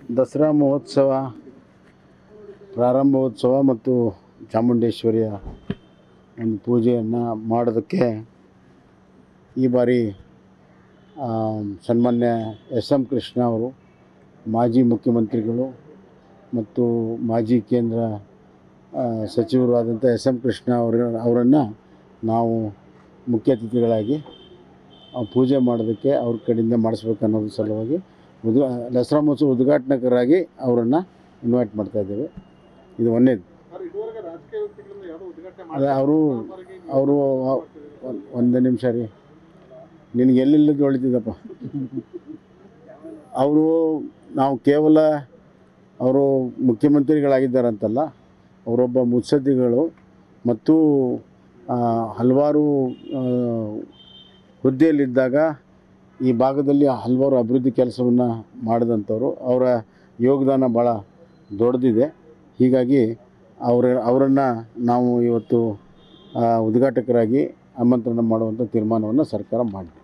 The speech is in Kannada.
ದಸರಾ ಮಹೋತ್ಸವ ಪ್ರಾರಂಭೋತ್ಸವ ಮತ್ತು ಚಾಮುಂಡೇಶ್ವರಿಯ ಒಂದು ಪೂಜೆಯನ್ನು ಮಾಡೋದಕ್ಕೆ ಈ ಬಾರಿ ಆ, ಸನ್ಮಾನ್ಯ ಎಸ್ ಎಂ ಕೃಷ್ಣ ಅವರು ಮಾಜಿ ಮುಖ್ಯಮಂತ್ರಿಗಳು ಮತ್ತು ಮಾಜಿ ಕೇಂದ್ರ ಆ, ಸಚಿವರು ಆದಂಥ ಎಸ್ ಎಂ ಕೃಷ್ಣ ಅವರ ಅವರನ್ನು ನಾವು ಮುಖ್ಯ ಅತಿಥಿಗಳಾಗಿ ಆ ಪೂಜೆ ಮಾಡೋದಕ್ಕೆ ಅವ್ರ ಕಡೆಯಿಂದ ಮಾಡಿಸ್ಬೇಕು ಅನ್ನೋದ್ರ ಸಲುವಾಗಿ ಉದ್ಘ ದಸರಾ ಮಹೋತ್ಸವ ಉದ್ಘಾಟನಕರಾಗಿ ಅವರನ್ನು ಇನ್ವೈಟ್ ಮಾಡ್ತಾ ಇದ್ದೇವೆ ಇದು ಒಂದೇದು ಅದೇ ಅವರು ಅವರು ಒಂದು ನಿಮಿಷ ರೀ ನಿನಗೆ ಎಲ್ಲಿಲ್ಲದ ಹೊಳಿತಿದ್ದಪ್ಪ ಅವರು ನಾವು ಕೇವಲ ಅವರು ಮುಖ್ಯಮಂತ್ರಿಗಳಾಗಿದ್ದಾರಂತಲ್ಲ ಅವರೊಬ್ಬ ಮುತ್ಸದ್ದಿಗಳು ಮತ್ತು ಆ, ಹಲವಾರು ಆ, ಹುದ್ದೆಯಲ್ಲಿದ್ದಾಗ ಈ ಭಾಗದಲ್ಲಿ ಹಲವಾರು ಅಭಿವೃದ್ಧಿ ಕೆಲಸವನ್ನು ಮಾಡಿದಂಥವ್ರು ಅವರ ಯೋಗದಾನ ಭಾಳ ದೊಡ್ಡದಿದೆ ಹೀಗಾಗಿ ಅವರ ಅವರನ್ನು ನಾವು ಇವತ್ತು ಆ, ಉದ್ಘಾಟಕರಾಗಿ ಆಮಂತ್ರಣ ಮಾಡುವಂಥ ತೀರ್ಮಾನವನ್ನು ಸರ್ಕಾರ ಮಾಡಿದೆ